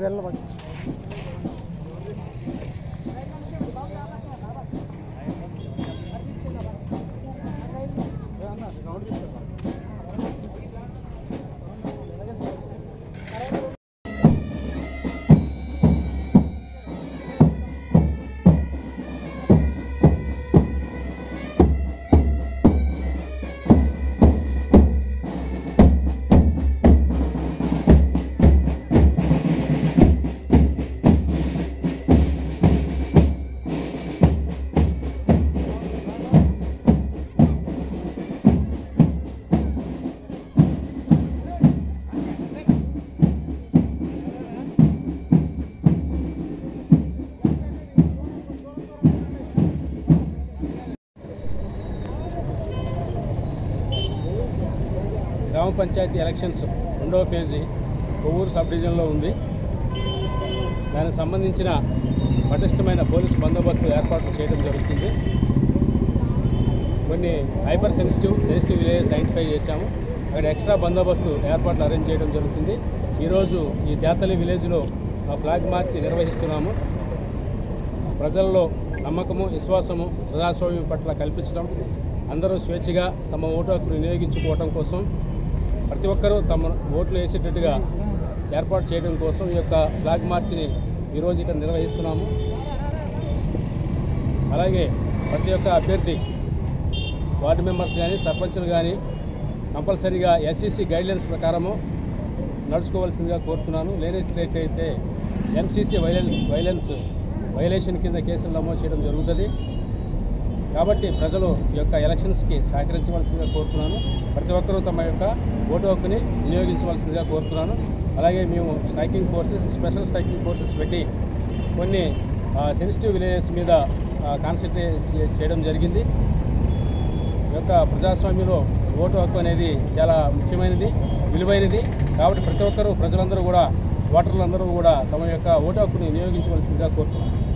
వెళ్ళబడి గ్రామ పంచాయతీ ఎలక్షన్స్ రెండవ ఫేజీ కొవ్వూరు సబ్ డివిజన్లో ఉంది దానికి సంబంధించిన పటిష్టమైన పోలీసు బందోబస్తు ఏర్పాటు చేయడం జరుగుతుంది కొన్ని hyper sensitive sensitive villages identify చేశాము అక్కడ ఎక్స్ట్రా బందోబస్తు ఏర్పాట్లు అరేంజ్ చేయడం జరుగుతుంది ఈరోజు ఈ తేతలి విలేజ్లో ఆ ఫ్లాగ్ మార్చ్ నిర్వహిస్తున్నాము ప్రజల్లో నమ్మకము విశ్వాసము ప్రజాస్వామ్యం పట్ల కల్పించడం అందరూ స్వేచ్ఛగా తమ ఓటు హక్కును వినియోగించుకోవడం కోసం ప్రతి ఒక్కరూ తమ ఓట్లు వేసేటట్టుగా ఏర్పాటు చేయడం కోసం ఈ యొక్క ఫ్లాగ్ మార్చ్ని ఈరోజు ఇక్కడ నిర్వహిస్తున్నాము అలాగే ప్రతి ఒక్క అభ్యర్థి వార్డు మెంబర్స్ కానీ సర్పంచులు కానీ కంపల్సరీగా ఎస్సీసీ గైడ్లైన్స్ ప్రకారము నడుచుకోవాల్సిందిగా కోరుతున్నాను లేనట్లయితే ఎంసీసీ వైలెన్స్ వైలెన్స్ వైలేషన్ కింద కేసులు నమోదు చేయడం జరుగుతుంది కాబట్టి ప్రజలు ఈ యొక్క ఎలక్షన్స్కి సహకరించవలసిందిగా కోరుతున్నాను ప్రతి ఒక్కరూ తమ యొక్క ఓటు హక్కుని వినియోగించవలసిందిగా కోరుతున్నాను అలాగే మేము striking forces special striking forces పెట్టి కొన్ని సెన్సిటివ్ విలేజెస్ మీద కాన్సన్ట్రేట్ చేయడం జరిగింది ఈ యొక్క ప్రజాస్వామ్యంలో ఓటు హక్కు అనేది చాలా ముఖ్యమైనది విలువైనది కాబట్టి ప్రతి ఒక్కరూ ప్రజలందరూ కూడా ఓటర్లందరూ కూడా తమ యొక్క ఓటు హక్కును వినియోగించవలసిందిగా కోరుతున్నాను